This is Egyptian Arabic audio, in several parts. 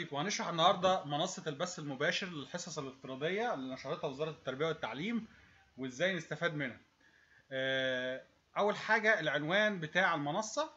بيكم هنشرح النهارده منصه البث المباشر للحصص الافتراضيه اللي نشرتها وزاره التربيه والتعليم وازاي نستفاد منها آه، اول حاجه العنوان بتاع المنصه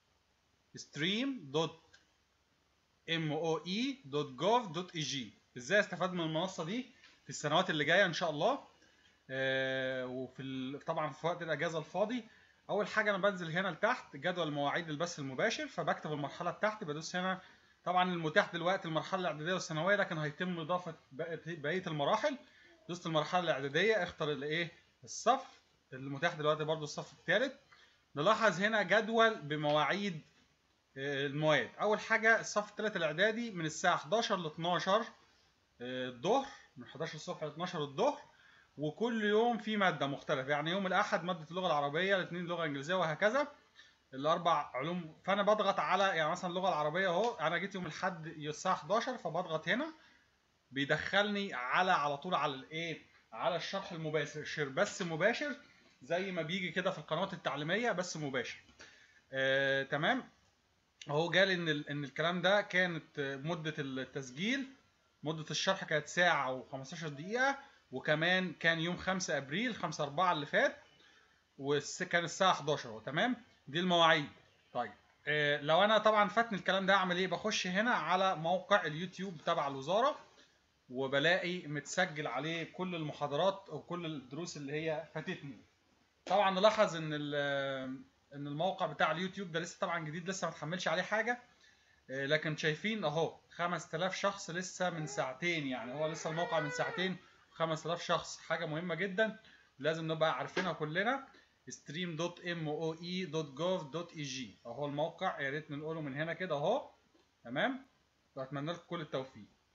stream.moe.gov.eg ازاي استفاد من المنصه دي في السنوات اللي جايه ان شاء الله آه، وفي ال- طبعا في وقت الاجازه الفاضي اول حاجه انا بنزل هنا لتحت جدول مواعيد البث المباشر فبكتب المرحله بتاعتي بدوس هنا طبعا المتاح دلوقتي المرحله الاعداديه والثانويه لكن هيتم اضافه بقية- بقيه المراحل دوست المرحله الاعداديه اختار الايه الصف المتاح دلوقتي برضو الصف الثالث نلاحظ هنا جدول بمواعيد آه، المواد اول حاجه الصف الثالث الاعدادي من الساعه 11 ل 12 آه، الظهر من 11 الصبح ل 12 الظهر وكل يوم في ماده مختلفه يعني يوم الاحد ماده اللغه العربيه الاثنين اللغه الانجليزيه وهكذا الاربع علوم فانا بضغط على يعني مثلا اللغه العربيه اهو انا جيت يوم الاحد الساعه 11 فبضغط هنا بيدخلني على على طول على الايه على الشرح المباشر بس مباشر زي ما بيجي كده في القنوات التعليميه بس مباشر آه، تمام هو جالي ان ال- ان الكلام ده كانت آه، مده التسجيل مده الشرح كانت ساعه و15 دقيقه وكمان كان يوم 5 ابريل 5 4 اللي فات وكان الساعه 11 اهو تمام دي المواعيد طيب آه، لو انا طبعا فاتني الكلام ده اعمل ايه بخش هنا على موقع اليوتيوب تبع الوزاره وبلاقي متسجل عليه كل المحاضرات او كل الدروس اللي هي فاتتني طبعا نلاحظ ان ال- ان الموقع بتاع اليوتيوب ده لسه طبعا جديد لسه ما تحملش عليه حاجه آه، لكن شايفين اهو 5000 شخص لسه من ساعتين يعني هو لسه الموقع من ساعتين 5000 شخص حاجه مهمه جدا لازم نبقى عارفينها كلنا stream.moe.gov.eg اهو الموقع يا ريت نقوله من هنا كده اهو تمام واتمنى لكم كل التوفيق